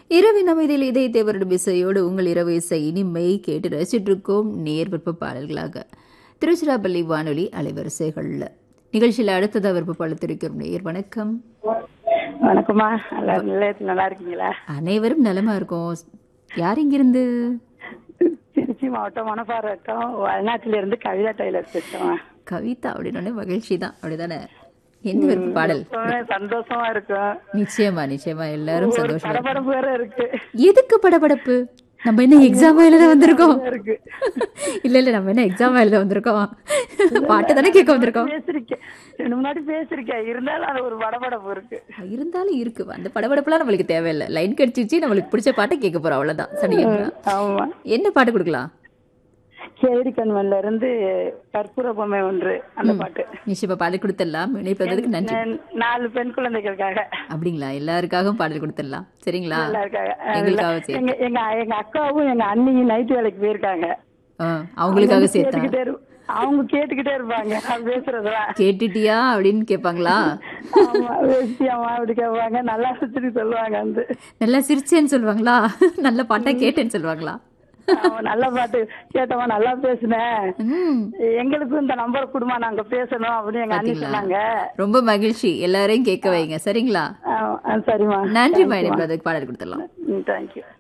இரவின் அமைதியில் இதய தேவருடைய இசையோடு உங்கள் இரவு இசை இனிமை கேட்டு ரசிச்சுட்டு இருக்கோம் நேர் விருப்ப பாடல்களாக திருச்சிராப்பள்ளி வானொலி அலைவரிசைகள்ல நிகழ்ச்சியில் அடுத்ததாக விருப்ப பாடத்திருக்கிறோம் நேர் வணக்கம் வணக்கம்மா நல்லா நிலையத்தில் நல்லா இருக்கீங்களா அனைவரும் நலமா இருக்கும் யார் இங்கிருந்து திருச்சி மாவட்டம் மணப்பாறை வட்டம் வயநாட்டில இருந்து கவிதா டெய்லர் பேசுறேன் கவிதா அப்படின்னு மகிழ்ச்சி தான் அப்படிதானே எந்த விருப்ப பாடல் சந்தோஷமா இருக்கும் நிச்சயமா நிச்சயமா எல்லாரும் ஒரு சந்தோஷமா படபடப்பு வேற இருக்கு எதுக்கு படபடப்பு நம்ம என்ன எக்ஸாம் எழுத வந்திருக்கோம் இருக்கு இல்ல இல்ல நம்ம என்ன எக்ஸாம் எழுத வந்திருக்கோம் பாட்டு தானே கேட்க வந்திருக்கோம் பேசிருக்கேன் ரெண்டு முன்னாடி பேசிருக்கேன் இருந்தாலும் அது ஒரு படபடப்பு இருக்கு இருந்தாலும் இருக்கு அந்த படபடப்புலாம் நம்மளுக்கு தேவையில்லை லைன் கிடைச்சிச்சு நம்மளுக்கு பிடிச்ச பாட்டை கேட்க போறோம் அவ்வளவுதான் சரிங்களா ஆமா என்ன பாட்டு கொடுக்கலாம் கேடி கண்மல்ல இருந்து கற்பூர பொம்மை ஒன்று அந்த பாட்டு நிச்சயமா பாடல் கொடுத்துடலாம் இணைப்பதற்கு நன்றி நா- நாலு பெண் குழந்தைகளுக்காக அப்படிங்களா எல்லாருக்காகவும் பாடல் கொடுத்துடலாம் சரிங்களா எல்லாருக்காக எங்களுக்காக சேர்த்து எங்க எங்க எங்க அக்காவும் எங்க அண்ணியும் நைட் வேலைக்கு போயிருக்காங்க ஆ, அவங்களுக்காக சேர்த்தா கேட்டுக்கிட்டே இரு- அவங்க கேட்டுக்கிட்டே இருப்பாங்க நான் பேசுறதெல்லாம் கேட்டுட்டியா அப்படின்னு கேட்பாங்களா ஆமா பேசியாமா அப்படி கேட்பாங்க நல்லா சுத்தி சொல்லுவாங்க வந்து நல்லா சிரிச்சேன்னு சொல்லுவாங்களா நல்ல பாட்டா கேட்டேன்னு சொல்லுவாங்களா ஆமா, நல்ல பாட்டு கேட்டவா நல்லா பேசுனேன் ம் எங்களுக்கும் இந்த நம்பர் கொடுமா நாங்க பேசணும் அப்படின்னு எங்க அண்ணி சொன்னாங்க ரொம்ப மகிழ்ச்சி எல்லாரையும் கேட்க வைங்க சரிங்களா ஆ, ஆ, சரிம்மா நன்றி மேடம் அதுக்கு பாடல் கொடுத்துடலாம் தேங்க்யூ